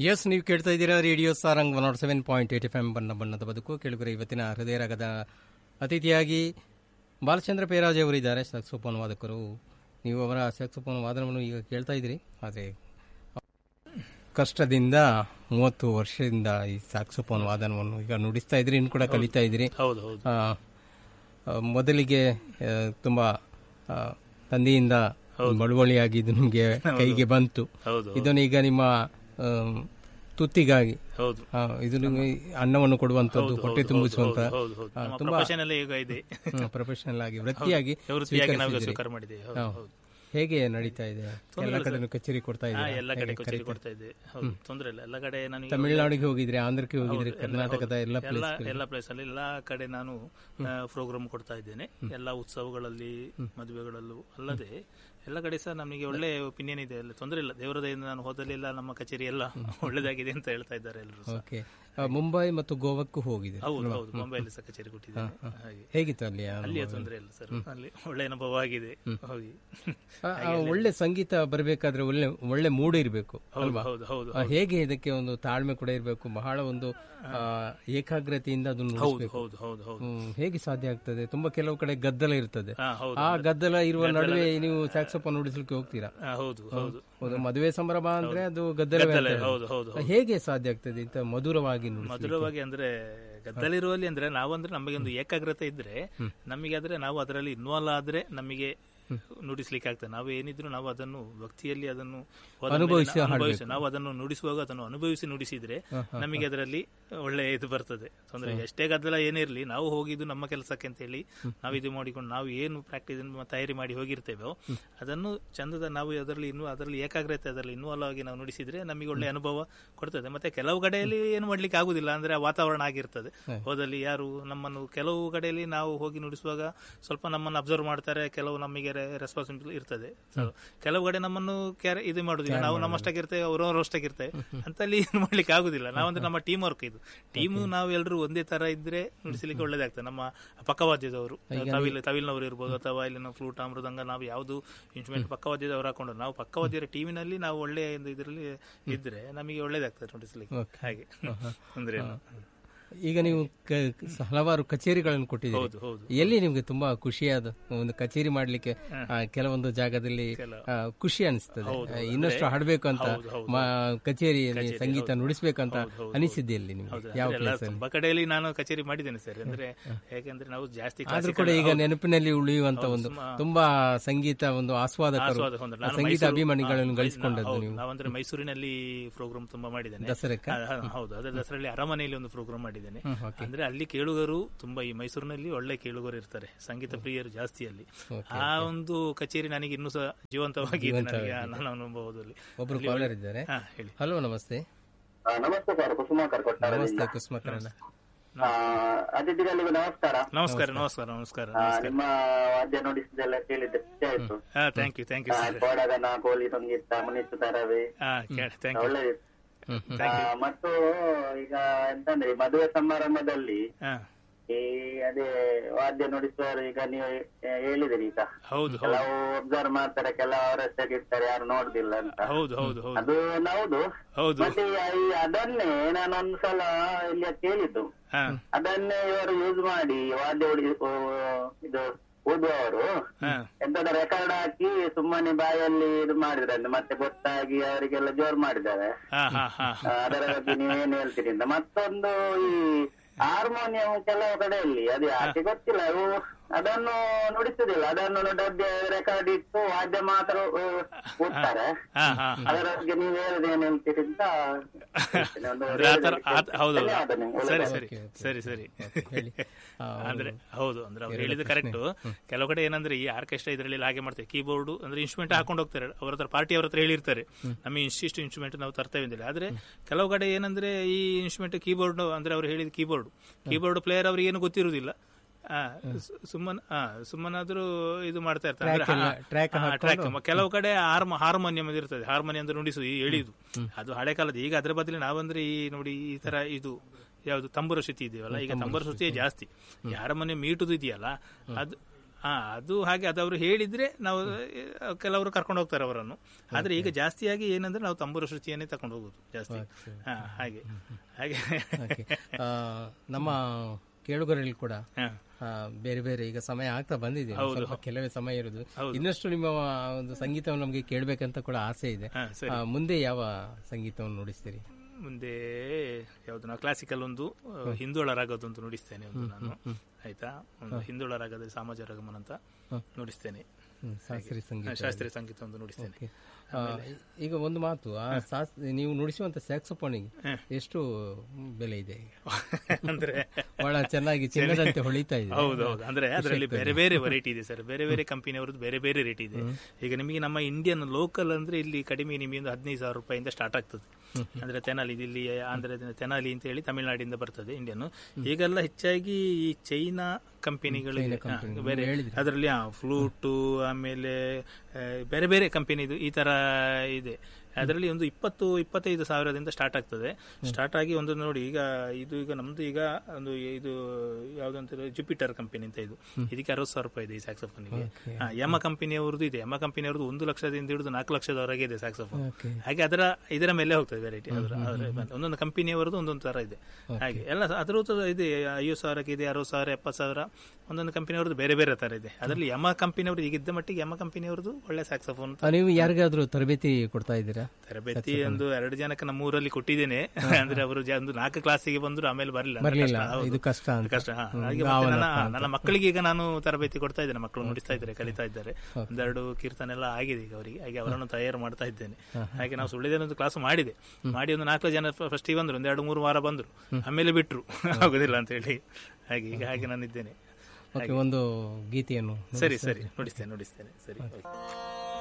S ನೀವು ಕೇಳ್ತಾ ಇದ್ದೀರಾ radio Sarang one nought seven point eight F M ಬಣ್ಣ ಬಣ್ಣದ ಬದುಕು ಕೇಳುಗರೆ ಇವತ್ತಿನ ಹೃದಯ ರಾಗದ ಅತಿಥಿಯಾಗಿ ಬಾಲಚಂದ್ರ ಪೇರಾಜ್ ಅವರಿದ್ದಾರೆ ಸ್ಯಾಕ್ಸೋಫೋನ್ ವಾದಕರು ನೀವು ಅವರ ಸ್ಯಾಕ್ಸೋಫೋನ್ ವಾದನವನ್ನು ಈಗ ಕೇಳ್ತಾ ಇದ್ದೀರಿ ಆದರೆ ಕಷ್ಟದಿಂದ ಮೂವತ್ತು ವರ್ಷದಿಂದ ಈ ಸ್ಯಾಕ್ಸೋಫೋನ್ ವಾದನವನ್ನು ಈಗ ನುಡಿಸ್ತಾ ಇದ್ರಿ ಇನ್ನು ಕೂಡ ಕಲಿತಾ ಇದ್ದೀರಿ ಹೌದು ಹೌದು ಆ, ಆ, ಮೊದಲಿಗೆ ಆ, ತುಂಬಾ ಆ, ತಂದೆಯಿಂದ ಬಳುವಳಿಯಾಗಿ ಇದು ನಿಮಗೆ ಕೈಗೆ ಬಂತು ಹೌದು ಇದನ್ನು ಈಗ ನಿಮ್ಮ ಆ, ತುತ್ತಿಗಾಗಿ ಹೌದು ಆ, ಇದು ನಿಮಗೆ ಅನ್ನವನ್ನು ಕೊಡುವಂತದ್ದು ಹೊಟ್ಟೆ ತುಂಬಿಸುವಂತ ಹೌದು ಹೌದು ನಮ್ಮ ಪ್ರೊಫೆಷನಲ್ ಈಗ ಇದೆ ಪ್ರೊಫೆಷನಲ್ ಆಗಿ ವೃತ್ತಿಯಾಗಿ ವೃತ್ತಿಯಾಗಿ ನಾವು ಸ್ವೀಕರಿಸಿದ್ದೀರಿ. ಸ್ವೀಕಾರ ಮಾಡಿದ್ದೇವೆ ಹೌದು ಹೌದು ಹೇಗೆ ನಡೀತಾ ಇದೆ ಎಲ್ಲ ಕಡೆ ಕಚೇರಿ ಕೊಡ್ತಾ ಹಾ, ಇದೆ ಎಲ್ಲ ಕಡೆ ಕಚೇರಿ ಕೊಡ್ತಾ ಇದೆ ಹೌದು ತೊಂದ್ರೆ ಇಲ್ಲ ಎಲ್ಲ ಕಡೆ ನಾನು ಈಗ ತಮಿಳುನಾಡಿಗೆ ಹೋಗಿದ್ರೆ ಆಂಧ್ರಕ್ಕೆ ಹೋಗಿದ್ರೆ ಕರ್ನಾಟಕದ ಎಲ್ಲ ಎಲ್ಲ ಪ್ಲೇಸ್ ಎಲ್ಲ ಪ್ಲೇಸ್ ಅಲ್ಲಿ ಎಲ್ಲ ಕಡೆ ನಾನು ಪ್ರೋಗ್ರಾಮ್ ಕೊಡ್ತಾ ಇದ್ದೇನೆ ಎಲ್ಲ ಉತ್ಸವಗಳಲ್ಲಿ ಮದುವೆಗಳಲ್ಲೂ ಅಲ್ಲದೆ ಎಲ್ಲ ಕಡೆ ಸಹ ನಮಗೆ ಒಳ್ಳೆ ಒಪಿನಿಯನ್ ಇದೆ ಎಲ್ಲ ತೊಂದರೆ ಇಲ್ಲ ದೇವರ ದಯೆಯಿಂದ ನಾನು ಹೋದಲ್ಲೆಲ್ಲ ನಮ್ಮ ಕಚೇರಿ ಎಲ್ಲ ಒಳ್ಳೇದಾಗಿದೆ ಅಂತ ಹೇಳ್ತಾ ಇದ್ದಾರೆ ಎಲ್ಲರೂ ಸಹ ಓಕೆ ಮುಂಬೈ ಮತ್ತು ಗೋವಾಕ್ಕೂ ಹೋಗಿದೆ ಹೌದು ಹೌದು ಮುಂಬೈಯಲ್ಲಿ ಸಹ ಕಚೇರಿ ಕೊಟ್ಟಿದ್ದೇನೆ ಹಾಗೆ ಹೇಗಿತ್ತು ಅಲ್ಲಿ ಆ ಅಲ್ಲಿಯ ತೊಂದರೆ ಇಲ್ಲ ಸರ್ ಅಲ್ಲಿ ಒಳ್ಳೆ ಅನುಭವ ಆಗಿದೆ ಹೋಗಿ ಆ, ಆ, ಒಳ್ಳೆ ಸಂಗೀತ ಬರಬೇಕಾದ್ರೆ ಒಳ್ಳೆ ಒಳ್ಳೆ ಮೂಡ್ ಇರಬೇಕು ಅಲ್ವಾ ಹೌದು ಹೌದು ಆ, ಹೇಗೆ ಇದಕ್ಕೆ ಒಂದು ತಾಳ್ಮೆ ಕೂಡ ಇರಬೇಕು ಬಹಳ ಒಂದು ಆ, ಏಕಾಗ್ರತೆಯಿಂದ ಅದನ್ನು ಹೌದು ನುಡಿಸ್ಬೇಕು. ಹೌದು ಹೌದು ಹೌದು ಹ್ಮ್, ಹೇಗೆ ಸಾಧ್ಯ ಆಗ್ತದೆ ತುಂಬಾ ಕೆಲವು ಕಡೆ ಗದ್ದಲ ಇರ್ತದೆ ಹಾ ಹೌದು ಆ ಗದ್ದಲ ಇರುವ ನಡುವೆ ನೀವು ಸ್ಯಾಕ್ಸೋಫೋನ್ ನುಡಿಸ್ಲಿಕ್ಕೆ ಹೋಗ್ತೀರಾ ಹಾ, ಹೌದು ಹೌದು ಒಂದು ಮದುವೆ ಸಂಭ್ರಮ ಅಂದ್ರೆ ಅದು ಗದ್ದಲವೇ ಗದ್ದಲ, ಆಗ್ತದೆ. ಹೌದು ಹೌದು ಹೇಗೆ ಸಾಧ್ಯ ಆಗ್ತದೆ ಇಂತ ಮಧುರವಾಗಿ ನುಡಿಸ್ಲಿಕ್ಕೆ? ಮಧುರವಾಗಿ ಅಂದ್ರೆ ಗದ್ದಲಿರುವಲ್ಲಿ ಅಂದ್ರೆ ನಾವಂದ್ರೆ ನಮಗೆ ಒಂದು ಏಕಾಗ್ರತೆ ಇದ್ರೆ ನಮಗೆ ಆದ್ರೆ ನಾವು ಅದರಲ್ಲಿ ಇನ್ವಾಲ್ವ್ ಆದ್ರೆ ನಮಗೆ ನುಡಿಸ್ಲಿಕ್ಕೆ ಆಗ್ತದೆ ನಾವು ಏನಿದ್ರು ನಾವು ಅದನ್ನು ಭಕ್ತಿಯಲ್ಲಿ ಅದನ್ನು ಹೋದ ಮೇಲೆ ಅನುಭವಿಸಿ ನಾವು ಅನುಭವಿಸಿ ನಾವು ಅದನ್ನು ನುಡಿಸುವಾಗ ಅದನ್ನು ಅನುಭವಿಸಿ ನುಡಿಸಿದ್ರೆ ನಮಗೆ ಅದರಲ್ಲಿ ಒಳ್ಳೆ ಇದು ಬರ್ತದೆ ತೊಂದರೆ ಎಷ್ಟೇ ಗದ್ದಲ ಏನೇ ಇರಲಿ ನಾವು ಹೋಗಿದ್ದು ನಮ್ಮ ಕೆಲಸಕ್ಕೆ ಅಂತ ಹೇಳಿ ನಾವು ಇದು ಮಾಡಿಕೊಂಡು ನಾವು ಏನು ಪ್ರಾಕ್ಟೀಸ್ ತಯಾರಿ ಮಾಡಿ ಹೋಗಿರ್ತೇವೋ ಅದನ್ನು ಚಂದದ ನಾವು ಅದರಲ್ಲಿ ಇನ್ನು ಅದರಲ್ಲಿ ಏಕಾಗ್ರತೆ ಅದರಲ್ಲಿ ಇನ್ವಾಲ್ವ್ ಆಗಿ ನಾವು ನುಡಿಸಿದ್ರೆ ನಮಗೆ ಒಳ್ಳೆ ಅನುಭವ ಕೊಡ್ತದೆ ಮತ್ತೆ ಕೆಲವು ಕಡೆಯಲ್ಲಿ ಏನು ಮಾಡ್ಲಿಕ್ಕೆ ಆಗುದಿಲ್ಲ ಅಂದ್ರೆ ಆ ವಾತಾವರಣ ಆಗಿರ್ತದೆ ಹೋದಲ್ಲಿ ಯಾರು ನಮ್ಮನ್ನು ಕೆಲವು ಕಡೆಯಲ್ಲಿ ನಾವು ಹೋಗಿ ನುಡಿಸುವಾಗ ಸ್ವಲ್ಪ ನಮ್ಮನ್ನು ಅಬ್ಸರ್ವ್ ಮಾಡ್ತಾರೆ ಕೆಲವು ನಮಗೆ ರೆಸ್ಪಾನ್ಸಿಬಿಲಿಟಿ ಇರ್ತದೆ So, ಕೆಲವು ಕಡೆ ನಮ್ಮನ್ನು ಕ್ಯಾರೆ ಇದು ಮಾಡುದಿಲ್ಲ ನಾವು ನಮ್ಮಷ್ಟಾಗಿ ಇರ್ತೇವೆ ಅವರು ಅಷ್ಟಾಗಿ ಇರ್ತೇವೆ ಅಂತಲ್ಲಿ ಏನು ಮಾಡ್ಲಿಕ್ಕೆ ಆಗುದಿಲ್ಲ ನಾವಂದ್ರೆ ನಮ್ಮ ಟೀಮ್ ವರ್ಕ್ ಇದು ಟೀಮ್ ನಾವು ಎಲ್ಲರೂ ಒಂದೇ ತರ ಇದ್ರೆ ನುಡಿಸಲಿಕ್ಕೆ ಒಳ್ಳೇದಾಗ್ತದೆ ನಮ್ಮ ಪಕ್ಕವಾದ್ಯದವರು ತವಿಲ್ ತವಿಲ್ನವರು ಇರ್ಬೋದು ಅಥವಾ ಇಲ್ಲಿನ ಫ್ಲೂಟ್ ಮೃದಂಗ ನಾವು ಯಾವುದು ಇನ್ಸ್ಟ್ರೂಮೆಂಟ್ ಪಕ್ಕವಾದ್ಯದವರು ಹಾಕೊಂಡು ನಾವು ಪಕ್ಕವಾದ್ಯರ ಟೀಮಿನಲ್ಲಿ ನಾವು ಒಳ್ಳೆ ಇದರಲ್ಲಿ ಇದ್ರೆ ನಮಗೆ ಒಳ್ಳೇದಾಗ್ತದೆ ನುಡಿಸಲಿಕ್ಕೆ ಹಾಗೆ ಅಂದ್ರೆ ಏನು? ಈಗ ನೀವು ಕ- ಹಲವಾರು ಕಚೇರಿಗಳನ್ನು ಕೊಟ್ಟಿದ್ದೀರಿ ಹೌದು ಹೌದು ಎಲ್ಲಿ ನಿಮ್ಗೆ ತುಂಬಾ ಖುಷಿಯಾದ ಒಂದು ಕಚೇರಿ ಮಾಡ್ಲಿಕ್ಕೆ ಆ, ಕೆಲವೊಂದು ಜಾಗದಲ್ಲಿ ಆ, ಖುಷಿ ಅನಿಸ್ತದೆ ಆ, ಇನ್ನಷ್ಟು ಹಾಡ್ಬೇಕು ಅಂತ ಮ- ಕಚೇರಿಯಲ್ಲಿ ಸಂಗೀತ ನುಡಿಸ್ಬೇಕಂತ ಅನಿಸಿದ್ದೆ ಎಲ್ಲಿ ನಿಮ್ಗೆ ಯಾವ ಎಲ್ಲ ಪ್ಲೇಸ್ ಅಲ್ಲಿ ತುಂಬಾ ಕಡೆಯಲ್ಲಿ ನಾನು ಕಚೇರಿ ಮಾಡಿದ್ದೇನೆ ಸರ್ ಅಂದ್ರೆ ಯಾಕೆಂದ್ರೆ ನಾವು ಜಾಸ್ತಿ ಆದ್ರೂ ಕೂಡ ಈಗ ನೆನಪಿನಲ್ಲಿ ಉಳಿಯುವಂತ ಒಂದು ತುಂಬಾ ಸಂಗೀತ ಒಂದು ಆಸ್ವಾದಕರು ಆಸ್ವಾದ ಹೊಂದಿದೆ. ನಾನು ಸಂಗೀತ ಮೈಸೂರು- ಅಭಿಮಾನಿಗಳನ್ನು ಹಾ, ಗಳಿಸಿಕೊಂಡದ್ದು ಹೌದು. ನೀವು ನಾವಂದ್ರೆ ಮೈಸೂರಿನಲ್ಲಿ ಪ್ರೋಗ್ರಾಮ್ ತುಂಬಾ ಮಾಡಿದ್ದೇನೆ ದಸರಕ್ಕ ಹಾ, ಹಾ, ಹೌದು ಅದೇ ದಸರಲ್ಲಿ ಅರಮನೆಯಲ್ಲಿ ಒಂದು ಪ್ರೋಗ್ರಾಮ್ ಮಾಡಿದ್ದೇನೆ ಅಂದ್ರೆ ಅಲ್ಲಿ ಕೇಳುಗರು ತುಂಬಾ ಈ ಮೈಸೂರಿನಲ್ಲಿ ಒಳ್ಳೆ ಕೇಳುಗರು ಇರ್ತಾರೆ ಸಂಗೀತ ಪ್ರಿಯರು ಜಾಸ್ತಿ ಅಲ್ಲಿ ಆ ಒಂದು ಕಚೇರಿ ನನಗೆ ಇನ್ನೂ ಸಹ ಜೀವಂತವಾಗಿ ಇದೆ ನನಗೆ ಆ ನನ್ನ ಅನುಭವದಲ್ಲಿ ಒಬ್ರು ಕಾಲರ್ ಇದ್ದಾರೆ ಹಾ ಹೇಳಿ ಹಲೋ ನಮಸ್ತೆ ಆ, ನಮಸ್ತೆ ಸರ್ ಕುಸುಮಾಕರ್ ಕೊಟ್ಟಾರ ನಮಸ್ತೆ ಕುಸುಮಕರಣ ಅತಿಥಿಗಳಿಗೂ ನಮಸ್ಕಾರ ನಮಸ್ಕಾರ ನಮಸ್ಕಾರ ನಮಸ್ಕಾರ ಆ, ನಿಮ್ಮ ವಾದ್ಯ ನುಡಿಸಿದೆಲ್ಲ ಕೇಳಿದ್ರೆ ಖುಷಿ ಆಯ್ತು ಹಾ ಥ್ಯಾಂಕ್ ಯು ಥ್ಯಾಂಕ್ ಯು ಆ, ಸರ್ ಕೋಡಗನ ಕೋಲಿ ಸಂಗೀತ ಮುನಿಸು ತರವೇ ಹಾ ಥ್ಯಾಂಕ್ ಯು ಒಳ್ಳೆದಿತ್ತು ಆ, ಮತ್ತು ಈಗ ಎಂತಂದ್ರೆ ಈ ಮದುವೆ ಸಮಾರಂಭದಲ್ಲಿ ಹಾ ಈ ಅದೇ ವಾದ್ಯ ನುಡಿಸುವವರು ಈಗ ನೀವು ಹೇ- ಹೇಳಿದಿರಿ ಈಗ ಹೌದು ಹೌದು ಕೆಲವು ಒಬ್ಸರ್ವ್ ಮಾಡ್ತಾರೆ ಕೆಲವು ಅವರಷ್ಟಾಗಿ ಇರ್ತಾರೆ ಯಾರು ನೋಡುದಿಲ್ಲ ಅಂತ ಹೌದು ಹೌದು ಹೌದು ಅದು ಹೌದು ಹೌದು ಮತ್ತೆ ಈ ಅದನ್ನೇ ನಾನು ಒಂದ್ಸಲ ಇಲ್ಲಿ ಕೇಳಿದ್ದು ಹಾ ಅದನ್ನೇ ಇವರು ಯೂಸ್ ಮಾಡಿ ವಾದ್ಯ ಹೊಡಿ ಓ, ಇದು ಓದುವವರು ಹಾ ಎಂತದ ರೆಕಾರ್ಡ್ ಹಾಕಿ ಸುಮ್ಮನೆ ಬಾಯಲ್ಲಿ ಇದು ಮಾಡಿದ್ರಂತೆ ಮತ್ತೆ ಗೊತ್ತಾಗಿ ಅವರಿಗೆಲ್ಲ ಜೋರ್ ಮಾಡಿದ್ದಾರೆ ಹಾ ಹಾ ಹಾ ಆ, ಅದರ ಬಗ್ಗೆ ನೀವೇನ್ ಹೇಳ್ತೀರಿ ಅಂತ ಮತ್ತೊಂದು ಈ ಹಾರ್ಮೋನಿಯಂ ಕೆಲವು ಕಡೆಯಲ್ಲಿ ಅದು ಯಾಕೆ ಗೊತ್ತಿಲ್ಲ ಅವು ಅದನ್ನು ನುಡಿಸುದಿಲ್ಲ ಅದನ್ನು ದೊಡ್ಡ ರೆಕಾರ್ಡ್ ಇಟ್ಟು ವಾದ್ಯ ಮಾತ್ರ ಆ, ಓದ್ತಾರೆ ಹಾ ಹಾ ಅದರ ಬಗ್ಗೆ ನೀವು ಹೇಳಿದ ಏನ್ ಹೇಳ್ತೀರಿ ಅಂತ ಹೇಳ್ತೇನೆ. ಒಂದು ಅಂದ್ರೆ ಆ ತರ ಆ- ಹೌದು ಧನ್ಯವಾದ ನಿಮ್ಗೆ. ಸರಿ ಸರಿ ಸರಿ ಸರಿ ಹೇಳಿ ಆ, ಅಂದ್ರೆ ಹೌದು ಅಂದ್ರೆ ಅವ್ರು ಹೇಳಿದ ಕರೆಕ್ಟ್ ಕೆಲವು ಕಡೆ ಏನಂದ್ರೆ ಈ ಆರ್ಕೆಸ್ಟ್ರಾ ಇದರಲ್ಲಿ ಹಾಗೆ ಮಾಡ್ತೇವೆ ಕೀಬೋರ್ಡ್ ಅಂದ್ರೆ ಇನ್ಸ್ಟ್ರೂಮೆಂಟ್ ಹಾಕೊಂಡು ಹೋಗ್ತಾರೆ ಅವ್ರ ಹತ್ರ ಪಾರ್ಟಿ ಅವ್ರ ಹತ್ರ ಹೇಳಿರ್ತಾರೆ ನಮಗೆ ಇಷ್ಟಿಷ್ಟು ಇನ್ಸ್ಟ್ರೂಮೆಂಟ್ ನಾವು ತರ್ತೇವೆ ಅಂತೇಳಿ ಆದ್ರೆ ಕೆಲವು ಕಡೆ ಏನಂದ್ರೆ ಈ ಇನ್ಸ್ಟ್ರೂಮೆಂಟ್ ಕೀಬೋರ್ಡ್ ಅಂದ್ರೆ ಅವ್ರು ಹೇಳಿದ ಕೀಬೋರ್ಡ್ ಕೀಬೋರ್ಡ್ ಪ್ಲೇಯರ್ ಅವ್ರಿಗೆ ಏನು ಗೊತ್ತಿರುವುದಿಲ್ಲ ಆ, ಸು- ಸುಮ್ಮನ್ ಆ, ಸುಮ್ಮನಾದ್ರೂ ಇದು ಮಾಡ್ತಾ ಇರ್ತಾರೆ ಅಂದ್ರೆ ಎಲ್ಲ track ಹಾ, track. ಕೆಲವು ಕಡೆ ಹಾರ್ಮ ಹಾರ್ಮೋನಿಯಂ ಇರ್ತದೆ ಹಾರ್ಮೋನಿಯಂ ಅಂದ್ರೆ ನುಡಿಸು ಈ ಎಳಿದು ಅದು ಹಳೆ ಕಾಲದ ಈಗ ಅದ್ರ ಬದಲು ನಾವಂದ್ರೆ ಈ ನೋಡಿ ಈ ತರ ಇದು ಯಾವುದು ತಂಬೂರ ಶ್ರುತಿ ಇದೆಯಲ್ಲ ಈಗ ತಂಬೂರ ಶ್ರುತಿಯೇ ಜಾಸ್ತಿ ಈ ಹಾರ್ಮೋನಿಯಂ ಮೀಟುದು ಇದೆಯಲ್ಲ ಅದು ಹಾ ಅದು ಹಾಗೆ ಅದು ಅವರು ಹೇಳಿದ್ರೆ ನಾವು ಆ, ಕೆಲವರು ಕರ್ಕೊಂಡು ಹೋಗ್ತಾರೆ ಅವರನ್ನು ಆದ್ರೆ ಈಗ ಜಾಸ್ತಿಯಾಗಿ ಏನಂದ್ರೆ ನಾವು ತಂಬೂರ ಶ್ರುತಿಯನ್ನೇ ತಕೊಂಡು ಹೋಗುದು ಜಾಸ್ತಿ ಹಾ ಹಾಗೆ ಹಾಗೆ ಓಕೆ ಆ, ನಮ್ಮ ಕೇಳುಗರಲ್ಲಿ ಕೂಡ ಹಾ. ಆ, ಬೇರೆ ಬೇರೆ ಈಗ ಸಮಯ ಆಗ್ತಾ ಬಂದಿದೆ ಸ್ವಲ್ಪ ಕೆಲವೇ ಸಮಯ ಇರುದು ಇನ್ನಷ್ಟು ನಿಮ್ಮ ಒಂದು ಸಂಗೀತವನ್ನು ನಮಗೆ ಕೇಳಬೇಕಂತ ಕೂಡ ಆಸೆ ಇದೆ ಹಾ, ಸರಿ ಆ, ಮುಂದೆ ಯಾವ ಸಂಗೀತವನ್ನು ನುಡಿಸ್ತೀರಿ ಮುಂದೆ ಯಾವ್ದು ನಾವು ಕ್ಲಾಸಿಕಲ್ ಒಂದು ಆ, ಹಿಂದೋಳ ರಾಗದೊಂದು ನುಡಿಸ್ತೇನೆ ಒಂದು ನಾನು ಆಯ್ತಾ ಒಂದು ಹಿಂದೋಳ ರಾಗದಲ್ಲಿ ಸಾಮಾಜ ರಾಗಮನ ಅಂತ ನುಡಿಸ್ತೇನೆ ಹ್ಮ್, ಶಾಸ್ತ್ರೀಯ ಸಂಗೀತ ಆ, ಶಾಸ್ತ್ರೀಯ ಸಂಗೀತ ಒಂದು ನುಡಿಸ್ತೇನೆ ಓಕೆ. ಆ, ಈಗ ಒಂದು ಮಾತು ಆ ಶಾಸ್- ನೀವು ನುಡಿಸುವಂತ ಸ್ಯಾಕ್ಸೋಫೋನಿಗೆ ಎಷ್ಟು ಬೆಲೆ ಇದೆ ಈಗ ಅಂದ್ರೆ ಬಹಳ ಚೆನ್ನಾಗಿ ಚಿನ್ನದಂತೆ ಹೊಳಿತಾ ಇದೆ ಹೌದು ಹೌದು ಅಂದ್ರೆ ಅದರಲ್ಲಿ ಬೇರೆ ಬೇರೆ ವೆರೈಟಿ ಇದೆ ಸರ್ ಬೇರೆ ಬೇರೆ ಕಂಪನಿಯವರದ್ದು ಬೇರೆ ಬೇರೆ ರೇಟ್ ಇದೆ ಈಗ ನಿಮಗೆ ನಮ್ಮ ಇಂಡಿಯನ್ ಲೋಕಲ್ ಅಂದ್ರೆ ಇಲ್ಲಿ ಕಡಿಮೆ ನಿಮಗೆ ಒಂದು ಹದಿನೈದು ಸಾವಿರ ರೂಪಾಯಿಂದ ಸ್ಟಾರ್ಟ್ ಆಗ್ತದೆ ಅಂದ್ರೆ ತೆನಾಲಿ ಇಲ್ಲಿ ಆಂಧ್ರದಿಂದ ತೆನಾಲಿ ಅಂತ ಹೇಳಿ ತಮಿಳುನಾಡಿಂದ ಬರ್ತದೆ ಇಂಡಿಯನ್ ಈಗೆಲ್ಲ ಹೆಚ್ಚಾಗಿ ಈ ಚೈನಾ ಕಂಪನಿಗಳಿಗೆ ಬೇರೆ ಅದರಲ್ಲಿ ಫ್ಲೂಟು ಆಮೇಲೆ ಆ, ಬೇರೆ ಬೇರೆ ಕಂಪನಿದು ಈ ತರ ಇದೆ ಅದರಲ್ಲಿ ಒಂದು ಇಪ್ಪತ್ತು ಇಪ್ಪತ್ತೈದು ಸಾವಿರದಿಂದ ಸ್ಟಾರ್ಟ್ ಆಗ್ತದೆ ಸ್ಟಾರ್ಟ್ ಆಗಿ ಒಂದು ನೋಡಿ ಈಗ ಇದು ಈಗ ನಮ್ದು ಈಗ ಒಂದು ಇದು ಯಾವ್ದಂತ ಜುಪಿಟರ್ ಕಂಪನಿ ಅಂತ ಇದು ಇದಕ್ಕೆ ಅರವತ್ತು ಸಾವಿರ ರೂಪಾಯಿ ಇದೆ ಈ ಸ್ಯಾಕ್ಸೋಫೋನ್ಗೆ ಯಮ ಕಂಪನಿಯವ್ರದ್ದು ಇದೆ ಯಮ ಕಂಪನಿಯವ್ರದ್ದು ಒಂದು ಲಕ್ಷದಿಂದ ಹಿಡಿದು ನಾಲ್ಕು ಲಕ್ಷದವರೆಗೆ ಇದೆ ಸ್ಯಾಕ್ಸೋಫೋನ್ ಓಕೆ ಹಾಗೆ ಅದರ ಇದರ ಮೇಲೆ ಹೋಗ್ತದೆ ವೆರೈಟಿ ಅದರ ಅದರ ಬಂದು. ಒಂದೊಂದು ಕಂಪನಿಯವರದ್ದು ಒಂದೊಂದು ತರ ಇದೆ ಹಾಗೆ ಎಲ್ಲ ಅದರದ್ದು ಇದೆ ಐವತ್ತು ಸಾವಿರಕ್ಕೆ ಇದೆ ಅರವತ್ತು ಸಾವಿರ ಎಪ್ಪತ್ತು ಸಾವಿರ ಒಂದೊಂದು ಕಂಪನಿಯವ್ರದ್ದು ಬೇರೆ ಬೇರೆ ತರ ಇದೆ ಅದರಲ್ಲಿ ಯಮ ಕಂಪನಿಯವರು ಈಗಿದ್ದ ಮಟ್ಟಿಗೆ ಯಮ ಕಂಪನಿಯವ್ರದ್ದು ಒಳ್ಳೆ ಸ್ಯಾಕ್ಸೋಫೋನ್ ಆ, ನೀವು ಯಾರಿಗಾದ್ರೂ ತರಬೇತಿ ಕೊಡ್ತಾ ಇದ್ದೀರಾ ತರಬೇತಿ ಒಂದು ಎರಡು ಜನಕ್ಕೆ ನಮ್ಮ ಊರಲ್ಲಿ ಕೊಟ್ಟಿದ್ದೇನೆ ಅಂದ್ರೆ ಅವರು ಜ- ಒಂದು ನಾಲ್ಕು ಕ್ಲಾಸಿಗೆ ಬಂದ್ರು ಆಮೇಲೆ ಬರಲಿಲ್ಲ ಬರ್ಲಿಲ್ಲ ಇದು ಕಷ್ಟ ಅಂತ ಕಷ್ಟ ಹಾ. ಹಾಗೆ ಮತ್ತೆ ನನ್ನ ನನ್ನ ಮಕ್ಕಳಿಗೆ ಈಗ ನಾನು ತರಬೇತಿ ಕೊಡ್ತಾ ಇದ್ದೇನೆ ಮಕ್ಕಳು ನುಡಿಸ್ತಾ ಇದ್ದಾರೆ ಕಲಿತಾ ಇದ್ದಾರೆ ಒಂದೆರಡು ಕೀರ್ತನೆ ಎಲ್ಲ ಆಗಿದೆ ಈಗ ಅವರಿಗೆ ಹಾಗೆ ಅವರನ್ನು ತಯಾರು ಮಾಡ್ತಾ ಇದ್ದೇನೆ ಹಾಗೆ ನಾವು ಸುಳ್ಳಿದ್ದೇನೆ ಒಂದು ಕ್ಲಾಸ್ ಮಾಡಿದೆ ಮಾಡಿ ಒಂದು ನಾಲ್ಕು ಜನ ಫಸ್ಟಿಗೆ ಬಂದ್ರು ಒಂದು ಎರಡು ಮೂರು ವಾರ ಬಂದ್ರು ಆಮೇಲೆ ಬಿಟ್ರು ಆಗುದಿಲ್ಲ ಅಂತ ಹೇಳಿ ಹಾಗೆ ಈಗ ಹಾಗೆ ನಾನು ಇದ್ದೇನೆ ಓಕೆ ಒಂದು ಗೀತೆಯನ್ನು ಸರಿ ಸರಿ ನುಡಿಸ್ತೇನೆ ನುಡಿಸ್ತೇನೆ ಸರಿ ಓಕೆ.